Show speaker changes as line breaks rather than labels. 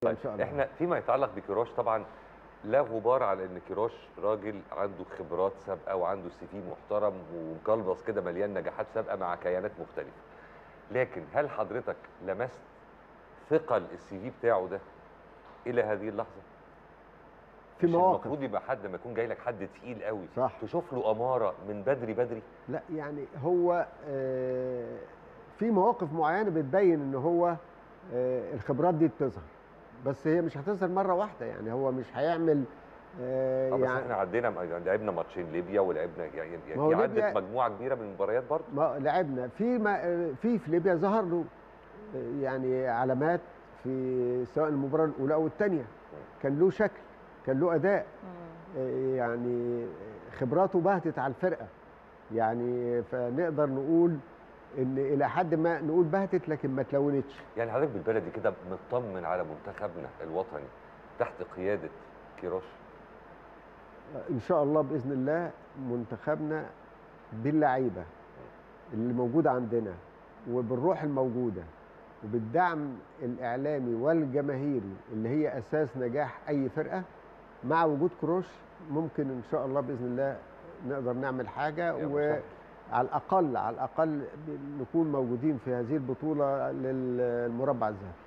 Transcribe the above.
ان شاء الله
احنا فيما يتعلق بكيروش طبعا لا غبار على ان كيروش راجل عنده خبرات سابقه وعنده سي في محترم ومقلبص كده مليان نجاحات سابقه مع كيانات مختلفه لكن هل حضرتك لمست ثقل السي في بتاعه ده الى هذه اللحظه
في
مش
مواقف
المفروض يبقى حد ما يكون جاي لك حد تقيل قوي
صح
تشوف له اماره من بدري بدري
لا يعني هو آه، في مواقف معينه بتبين ان هو آه، الخبرات دي بتظهر بس هي مش هتظهر مره واحده يعني هو مش هيعمل آه،
اه بس
يعني
احنا عدينا لعبنا ماتشين ليبيا ولعبنا يعني
ما هو
يعني
ليبيا-
عدت مجموعه كبيره من المباريات برضه
ما لعبنا في ما في في ليبيا ظهر له آه، يعني علامات في سواء المباراه الاولى او الثانيه كان له شكل كان له اداء آه، يعني خبراته بهتت على الفرقه يعني فنقدر نقول ان الى حد ما نقول بهتت لكن ما تلونتش
يعني حضرتك بالبلدي كده مطمن على منتخبنا الوطني تحت قياده كيروش
ان شاء الله باذن الله منتخبنا باللعيبه اللي موجوده عندنا وبالروح الموجوده وبالدعم الاعلامي والجماهيري اللي هي اساس نجاح اي فرقه مع وجود كروش ممكن ان شاء الله باذن الله نقدر نعمل حاجه
يا
و
مسهل.
على الاقل على الاقل نكون موجودين في هذه البطوله للمربع الذهبي